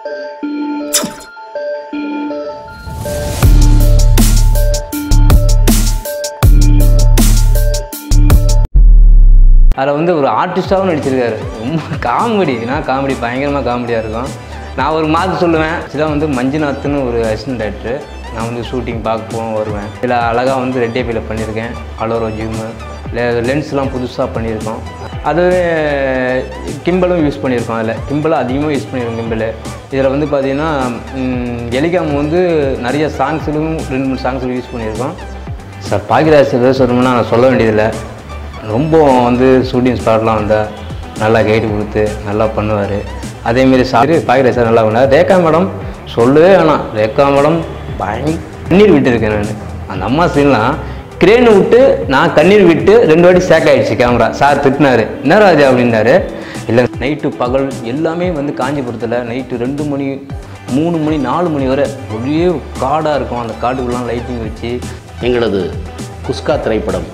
அதில் வந்து ஒரு ஆர்டிஸ்டாகவும் நடிச்சிருக்காரு ரொம்ப காமெடி நான் காமெடி பயங்கரமாக காமெடியாக இருக்கும் நான் ஒரு மார்க் சொல்லுவேன் இதெல்லாம் வந்து மஞ்சுநாத்னு ஒரு அசிஸ்டன்ட் டேரக்டர் நான் வந்து ஷூட்டிங் பார்க்க போவேன் வருவேன் இதில் அழகாக வந்து ரெட் ஏபியில் பண்ணியிருக்கேன் அலோரோ ஜிம்மு லென்ஸ்லாம் புதுசாக பண்ணியிருக்கோம் அது கிம்பலும் யூஸ் பண்ணியிருக்கோம் அதில் கிம்பலும் அதிகமாக யூஸ் பண்ணியிருக்கோம் கிம்பிள் இதில் வந்து பார்த்தீங்கன்னா எலிகாம் வந்து நிறைய சாங்ஸ்லும் ரெண்டு மூணு சாங்ஸ்லும் யூஸ் பண்ணியிருக்கோம் சார் பாக்கியராஜ் ஏதோ சொல்லணும்னா நான் சொல்ல வேண்டியதில்லை ரொம்ப வந்து ஷூட்டிங் ஸ்பாட்லாம் வந்தால் நல்லா கைடு கொடுத்து நல்லா பண்ணுவார் அதேமாரி சார் பாக்கியராஜ் சார் நல்லா பண்ணார் ரேகா மேடம் சொல்லவே வேணாம் ரேகா மேடம் பயங்கர கண்ணீர் விட்டுருக்கேன் நான் அந்த அம்மா சீன்லாம் கிரேன் விட்டு நான் கண்ணீர் விட்டு ரெண்டு வாட்டி சேக் ஆயிடுச்சு கேமரா சார் திட்டினாரு என்ன ராஜா அப்படின்னாரு இல்லை நைட்டு பகல் எல்லாமே வந்து காஞ்சிபுரத்தில் நைட்டு ரெண்டு மணி மூணு மணி நாலு மணி வரை ஒரே காடாக இருக்கும் அந்த காட்டுக்குள்ளலாம் லைட்டிங் வச்சு எங்களது குஸ்கா திரைப்படம்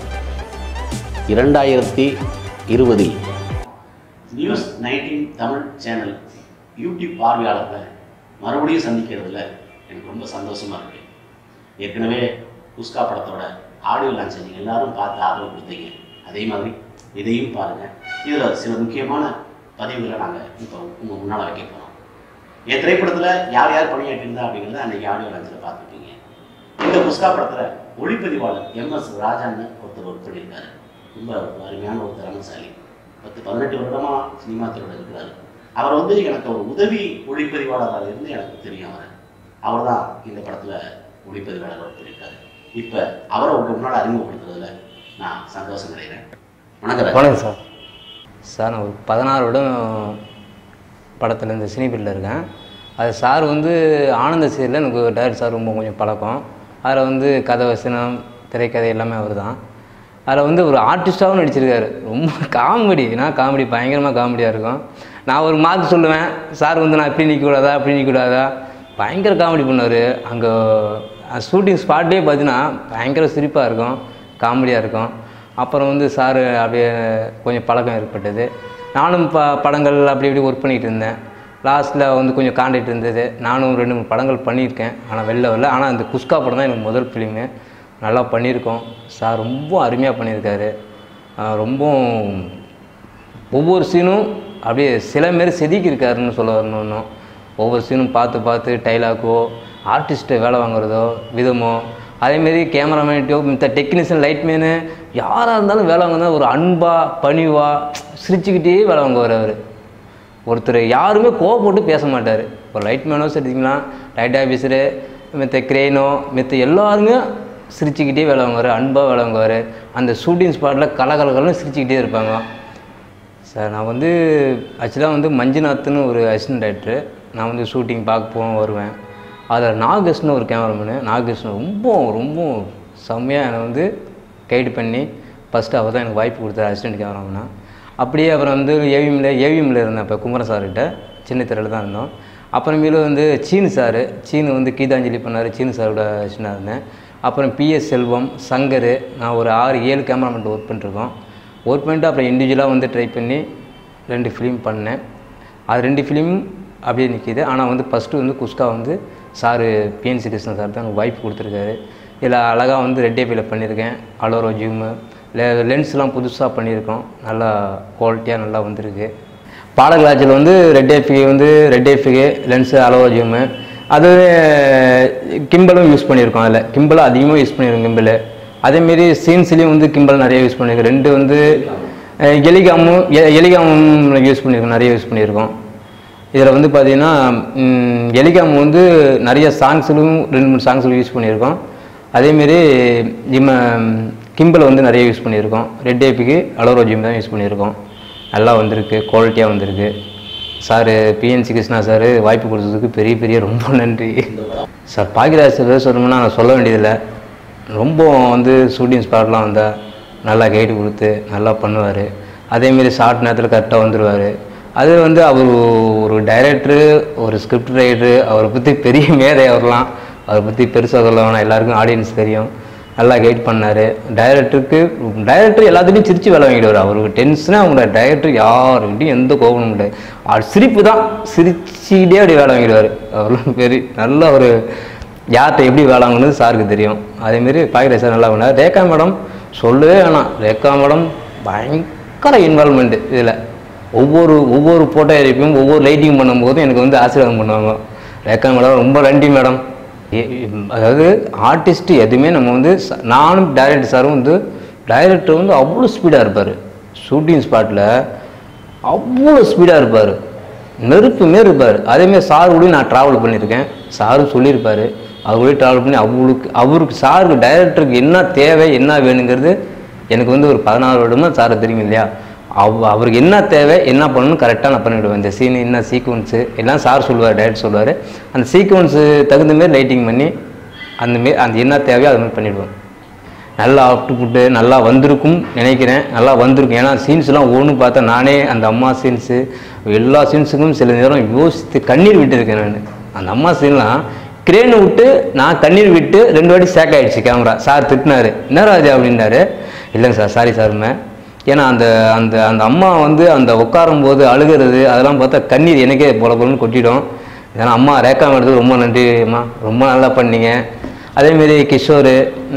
இரண்டாயிரத்தி இருபதில் News Nineteen Tamil channel YouTube பார்வையாளர்களை மறுபடியும் சந்திக்கிறதுல எனக்கு ரொம்ப சந்தோஷமாக இருக்கு ஏற்கனவே குஸ்கா படத்தோட ஆடியோ லான்ச்சை நீங்கள் எல்லாரும் பார்த்து ஆதரவு கொடுத்தீங்க அதே மாதிரி இதையும் பாருங்கள் இதில் சில முக்கியமான பதிவுகளை நாங்கள் இப்போ உங்கள் முன்னால் வைக்க போகிறோம் என் திரைப்படத்தில் யார் யார் பணியாற்றிருந்தா அப்படிங்கிறத அன்றைக்கி ஆடியோ லான்ச்சில் பார்த்துருப்பீங்க இந்த புஸ்கா படத்தில் ஒளிப்பதிவாளர் எம் எஸ் ராஜான்னு ஒருத்தர் ஒர்க் பண்ணியிருக்காரு ரொம்ப ஒரு அருமையான ஒரு திறமைசாலி பத்து பதினெட்டு வருடமாக சினிமா துறையில் இருக்கிறாரு அவர் வந்து எனக்கு ஒரு உதவி ஒளிப்பதிவாளராக இருந்து எனக்கு தெரியும் அவர் அவர் தான் இந்த படத்தில் ஒளிப்பதிவாளர் ஒர்க் பண்ணியிருக்காரு இப்போ அவரை உங்க முன்னால் அறிமுகப்படுத்துறதுல நான் சந்தோஷம் அடைகிறேன் வணக்கம் ராஜா. வணக்கம் சார் சார் நான் ஒரு பதினாறு வருடம் படத்தில் இந்த சினிஃபீல்டில் இருக்கேன் அது சார் வந்து ஆனந்த சீரில் எனக்கு டேரக்டர் சார் ரொம்ப கொஞ்சம் பழக்கம் அதில் வந்து கதை வசனம் திரைக்கதை எல்லாமே அவர் தான் அதில் வந்து ஒரு ஆர்டிஸ்டாகவும் நடிச்சிருக்காரு ரொம்ப காமெடி நான் காமெடி பயங்கரமாக காமெடியாக இருக்கும் நான் ஒரு மார்க் சொல்லுவேன் சார் வந்து நான் இப்படி நிற்கக்கூடாதா அப்படி நிற்கக்கூடாதா பயங்கர காமெடி பண்ணார் அங்கே ஷூட்டிங் ஸ்பாட்லேயே பார்த்தீங்கன்னா பயங்கர சிரிப்பாக இருக்கும் காமெடியாக இருக்கும் அப்புறம் வந்து சார் அப்படியே கொஞ்சம் பழக்கம் ஏற்பட்டது நானும் ப படங்கள் அப்படி இப்படி ஒர்க் பண்ணிகிட்டு இருந்தேன் லாஸ்ட்டில் வந்து கொஞ்சம் காண்டாக்ட் இருந்தது நானும் ரெண்டு மூணு படங்கள் பண்ணியிருக்கேன் ஆனால் வெளில வரல ஆனால் அந்த குஸ்கா படம் தான் எனக்கு முதல் ஃபிலிமு நல்லா பண்ணியிருக்கோம் சார் ரொம்ப அருமையாக பண்ணியிருக்காரு ஆஹ் ரொம்ப ஒவ்வொரு சீனும் அப்படியே சில மாரி செதுக்கியிருக்காருன்னு சொல்ல வரணும் இன்னும் ஒவ்வொரு சீனும் பார்த்து பார்த்து டைலாக்கோ ஆர்டிஸ்ட்டை வேலை வாங்குறதோ விதமோ அதேமாரி கேமராமேன்ட்டோ மித்த டெக்னீஷியன் லைட்மேனு யாராக இருந்தாலும் வேலை வாங்கினா ஒரு அன்பாக பணிவாக சிரிச்சுக்கிட்டே வேலை வாங்குவார் அவர் ஒருத்தர் யாருமே கோவப்பட்டு பேச மாட்டார் ஒரு லைட்மேனோ சரிங்களா லைட் ஆஃபீஸரு மித்த கிரேனோ மித்த எல்லாருமே சிரிச்சுக்கிட்டே வேலை வாங்குவார் அன்பாக வேலை வாங்குவார் அந்த ஷூட்டிங் ஸ்பாட்டில் கலகலகலன்னு சிரிச்சுக்கிட்டே இருப்பாங்க சார் நான் வந்து ஆக்சுவலாக வந்து மஞ்சுநாத்னு ஒரு அசிஸ்டன்ட் டேரக்டர் நான் வந்து ஷூட்டிங் பார்க்க போவேன் வருவேன் அதில் நாகேஷ்னு ஒரு கேமராமேனு நாகேஷ்னு ரொம்ப ரொம்ப செம்மையாக என்னை வந்து கைடு பண்ணி ஃபஸ்ட்டு அவர் தான் எனக்கு வாய்ப்பு கொடுத்தாரு அசிஸ்டன்ட் கேமராமேனா அப்படியே அப்புறம் வந்து ஏவிஎம்ல ஏவிஎம்ல இருந்தேன் இப்போ குமரன் சார்கிட்ட சின்ன திரையில் தான் இருந்தோம் அப்புறமேலு வந்து சீனு சார் சீனு வந்து கீதாஞ்சலி பண்ணார் சீனு சாரோட அசிஸ்டண்டாக இருந்தேன் அப்புறம் பிஎஸ் செல்வம் சங்கர் நான் ஒரு ஆறு ஏழு கேமராமேன் ஒர்க் பண்ணிருக்கோம் ஒர்க் பண்ணிட்டு அப்புறம் இண்டிவிஜுவலாக வந்து ட்ரை பண்ணி ரெண்டு ஃபிலிம் பண்ணேன் அது ரெண்டு ஃபிலிம் அப்படியே நிற்கிது ஆனால் வந்து ஃபஸ்ட்டு வந்து குஸ்கா வந்து சார் பிஎன்சி கிருஷ்ணன் சார் தான் எனக்கு வாய்ப்பு கொடுத்துருக்காரு இதில் அழகாக வந்து ரெட் ஏபியில் பண்ணியிருக்கேன் அலோரோ ஜிம்மு லென்ஸ்லாம் புதுசாக பண்ணியிருக்கோம் நல்லா குவாலிட்டியாக நல்லா வந்திருக்கு பாடகராஜில் வந்து ரெட் ஏஃபிகே வந்து ரெட் ஏஃபிகே லென்ஸு அலோரோ ஜிம்மு அது கிம்பலும் யூஸ் பண்ணியிருக்கோம் அதில் கிம்பலும் அதிகமாக யூஸ் பண்ணியிருக்கோம் கிம்பிள் அதேமாரி சீன்ஸ்லேயும் வந்து கிம்பல் நிறைய யூஸ் பண்ணியிருக்கோம் ரெண்டு வந்து அஹ், எலிகாமும் எ- எலிகாமும் யூஸ் பண்ணியிருக்கோம் நிறைய யூஸ் பண்ணியிருக்கோம் இதில் வந்து பார்த்தீங்கன்னா ம், எலிகாம் வந்து நிறைய சாங்ஸ்லும் ரெண்டு மூணு சாங்ஸ்லும் யூஸ் பண்ணியிருக்கோம் அதேமாரி ஜிம்ம கிம்பல் வந்து நிறைய யூஸ் பண்ணியிருக்கோம் ரெட் ஏபிக்கு அலோரோ ஜிம் தான் யூஸ் பண்ணியிருக்கோம் நல்லா வந்திருக்கு குவாலிட்டியாக வந்திருக்கு சார் பிஎன்சி கிருஷ்ணா சார் வாய்ப்பு கொடுத்ததுக்கு பெரிய பெரிய ரொம்ப நன்றி சார் பாக்கியராஜ் சார் சொல்லணும்னா நான் சொல்ல வேண்டியதில்லை ரொம்ப வந்து ஷூட்டிங் ஸ்பாட்லாம் வந்தால் நல்லா கைடு கொடுத்து நல்லா பண்ணுவார் அதேமாரி ஷார்ட் நேரத்தில் கரெக்டாக வந்துடுவார் அது வந்து அவர் ஒரு டைரக்டரு ஒரு ஸ்கிரிப்ட் ரைட்டரு அவரை பற்றி பெரிய மேதை அவர்லாம் அவரை பற்றி பெருசாக சொல்ல வேணாம் எல்லாருக்கும் ஆடியன்ஸ் தெரியும் நல்லா கைட் பண்ணார் டைரக்டருக்கு டைரக்டர் எல்லாத்துலேயும் சிரித்து வேலை வாங்கிடுவார் அவருக்கு டென்ஷனாக அவங்க டைரக்டர் யாருக்கிட்டையும் எந்த கோபமும் கிடையாது அவர் சிரிப்பு தான் சிரிச்சிக்கிட்டே அப்படி வேலை வாங்கிடுவார் அவர்லாம் பெரிய நல்ல ஒரு யார்கிட்ட எப்படி வேலை வாங்கணுது சாருக்கு தெரியும் அதேமாரி பாக்கிற சார் நல்லா பண்ணார் ரேகா மேடம் சொல்லவே வேணாம் ரேகா மேடம் பயங்கர இன்வால்மெண்ட்டு இதில் ஒவ்வொரு ஒவ்வொரு ஃபோட்டோ எடிப்பும் ஒவ்வொரு லைட்டிங் பண்ணும்போதும் எனக்கு வந்து ஆசீர்வாதம் பண்ணுவாங்க ரேகா மேடம் ரொம்ப நன்றி மேடம் எ- எ- அதாவது ஆர்டிஸ்ட் எதுவுமே நம்ம வந்து ச- நானும் டைரக்டர் சாரும் வந்து டைரக்டர் வந்து அவ்வளோ ஸ்பீடாக இருப்பார் ஷூட்டிங் ஸ்பாட்டில் அவ்வளோ ஸ்பீடாக இருப்பார் நெருப்பு மாரி இருப்பார் அதேமாரி சார் கூட நான் ட்ராவல் பண்ணியிருக்கேன் சாரும் சொல்லியிருப்பார் அவர் கூட ட்ராவல் பண்ணி அவருக்கு அவருக்கு சாருக்கு டைரக்டருக்கு என்ன தேவை என்ன வேணுங்கிறது எனக்கு வந்து ஒரு பதினாறு வருடமாக சாரை தெரியும் இல்லையா அவ் அவருக்கு என்ன தேவை என்ன பண்ணணும் கரெக்டாக நான் பண்ணிவிடுவேன் இந்த சீன் என்ன சீக்வன்ஸு எல்லாம் சார் சொல்லுவார் டைரக்டர் சொல்லுவார் அந்த சீக்வன்ஸு தகுந்த மாரி லைட்டிங் பண்ணி அந்த மாரி அந்த என்ன தேவையோ அது மாதிரி பண்ணிவிடுவேன் நல்லா அவுட்புட்டு நல்லா வந்திருக்கும் நினைக்கிறேன் நல்லா வந்திருக்கும் ஏன்னா சீன்ஸ்லாம் ஒன்று பார்த்தா நானே அந்த அம்மா சீன்ஸு எல்லா சீன்ஸுக்கும் சில நேரம் யோசித்து கண்ணீர் விட்டுருக்கேன் நான் அந்த அம்மா சீன்லாம் கிரேனை விட்டு நான் கண்ணீர் விட்டு ரெண்டு வாட்டி சேக் ஆயிடுச்சு கேமரா சார் திட்டினாரு என்ன ராஜா அப்படின்னாரு இல்லைங்க சார் சாரி சார்மே ஏன்னா அந்த அந்த அந்த அம்மா வந்து அந்த உட்காரும் போது அழுகிறது அதெல்லாம் பார்த்தா கண்ணீர் எனக்கே போல போலன்னு கொட்டிடும் ஏன்னா அம்மா ரேக்கா மேடத்துக்கு ரொம்ப நன்றி அம்மா ரொம்ப நல்லா பண்ணீங்க அதேமாரி கிஷோர்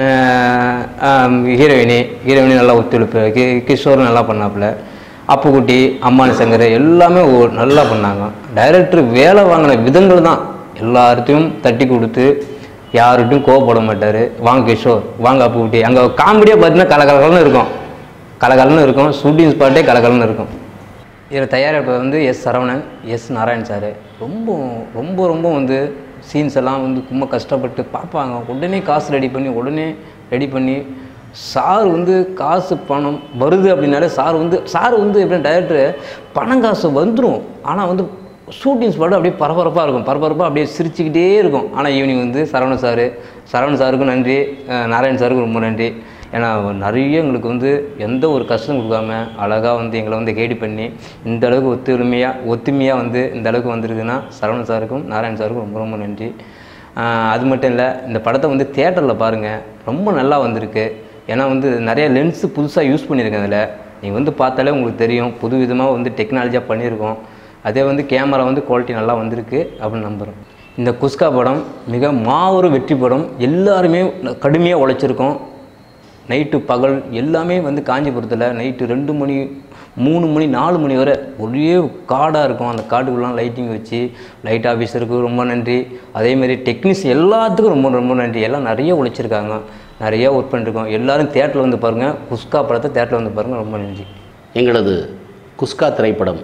ஹீரோயினி ஹீரோயினி நல்லா ஒத்துழைப்பு கி கிஷோர் நல்லா பண்ணாப்புல அப்புக்குட்டி அம்மானி சங்கர் எல்லாமே ஒ- நல்லா பண்ணாங்க டைரக்டர் வேலை வாங்கின விதங்கள் தான் எல்லார்த்தையும் தட்டி கொடுத்து யார்கிட்டையும் கோவப்பட மாட்டார் வாங்க கிஷோர் வாங்க அப்புக்குட்டி அங்கே காமெடியாக பார்த்தீங்கன்னா கலகலன்னு இருக்கும் கலகலன்னு இருக்கும் ஷூட்டிங் ஸ்பாட்டே கலகலன்னு இருக்கும் இதில் தயாரிப்பு வந்து S Saravanan S Narayan sir ரொம்ப ரொம்ப ரொம்ப வந்து சீன்ஸ் எல்லாம் வந்து ரொம்ப கஷ்டப்பட்டு பார்ப்பாங்க உடனே காசு ரெடி பண்ணி உடனே ரெடி பண்ணி சார் வந்து காசு பணம் வருது அப்படின்னாலே சார் வந்து சார் வந்து எப்படின்னா டைரக்டர் பணம் காசு வந்துடும் ஆனால் வந்து ஷூட்டிங் ஸ்பாட் அப்படியே பரபரப்பாக இருக்கும் பரபரப்பாக அப்படியே சிரிச்சுக்கிட்டே இருக்கும் ஆனால் ஈவினிங் வந்து சரவணன் சார் சரவணன் சாருக்கும் நன்றி அஹ் நாராயண் சாருக்கும் ரொம்ப நன்றி ஏன்னா நிறைய எங்களுக்கு வந்து எந்த ஒரு கஷ்டம் கொடுக்காம அழகாக வந்து எங்களை வந்து கைடு பண்ணி இந்த அளவுக்கு ஒத்துழைமையாக ஒத்துமையாக வந்து இந்த அளவுக்கு வந்திருக்குன்னா சரவணன் சாருக்கும் நாராயண் சாருக்கும் ரொம்ப ரொம்ப நன்றி ஆஹ் அது மட்டும் இல்லை இந்த படத்தை வந்து தேட்டரில் பாருங்கள் ரொம்ப நல்லா வந்திருக்கு ஏன்னா வந்து நிறைய லென்ஸு புதுசாக யூஸ் பண்ணியிருக்கேன் அதில் நீங்கள் வந்து பார்த்தாலே உங்களுக்கு தெரியும் புது விதமாக வந்து டெக்னாலஜியாக பண்ணியிருக்கோம் அதே வந்து கேமரா வந்து குவாலிட்டி நல்லா வந்திருக்கு அப்படின்னு நம்புகிறோம் இந்த குஸ்கா படம் மிக மாபெரும் வெற்றி படம் எல்லாருமே கடுமையாக உழைச்சிருக்கோம் நைட்டு பகல் எல்லாமே வந்து காஞ்சிபுரத்தில் நைட்டு ரெண்டு மணி மூணு மணி நாலு மணி வரை ஒரே காடாக இருக்கும் அந்த காட்டுக்குள்ளலாம் லைட்டிங் வச்சு லைட் ஆஃபீஸருக்கு ரொம்ப நன்றி அதேமாரி டெக்னீஸ் எல்லாத்துக்கும் ரொம்ப ரொம்ப நன்றி எல்லாம் நிறைய உழைச்சிருக்காங்க நிறைய ஒர்க் பண்ணிருக்கோம் எல்லாரும் தேட்டரில் வந்து பாருங்கள் குஸ்கா படத்தை தேட்டரில் வந்து பாருங்கள் ரொம்ப நன்றி எங்களது குஸ்கா திரைப்படம்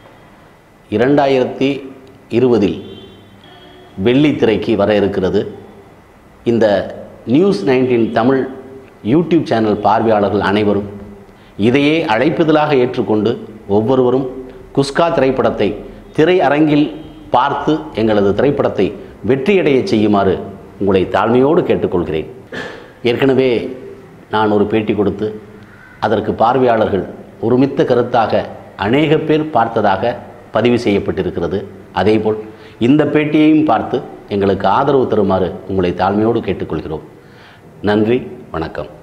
இரண்டாயிரத்தி இருபதில் வெள்ளி திரைக்கு வர இருக்கிறது இந்த News Nineteen Tamil YouTube channel பார்வையாளர்கள் அனைவரும் இதையே அழைப்புதலாக ஏற்றுக்கொண்டு ஒவ்வொருவரும் குஸ்கா திரைப்படத்தை திரையரங்கில் பார்த்து எங்களது திரைப்படத்தை வெற்றியடையச் செய்யுமாறு உங்களை தாழ்மையோடு கேட்டுக்கொள்கிறேன் ஏற்கனவே நான் ஒரு பேட்டி கொடுத்து அதற்கு பார்வையாளர்கள் ஒருமித்த கருத்தாக அநேக பேர் பார்த்ததாக பதிவு செய்யப்பட்டிருக்கிறது அதேபோல் இந்த பேட்டியையும் பார்த்து எங்களுக்கு ஆதரவு தருமாறு உங்களை தாழ்மையோடு கேட்டுக்கொள்கிறோம் நன்றி வணக்கம்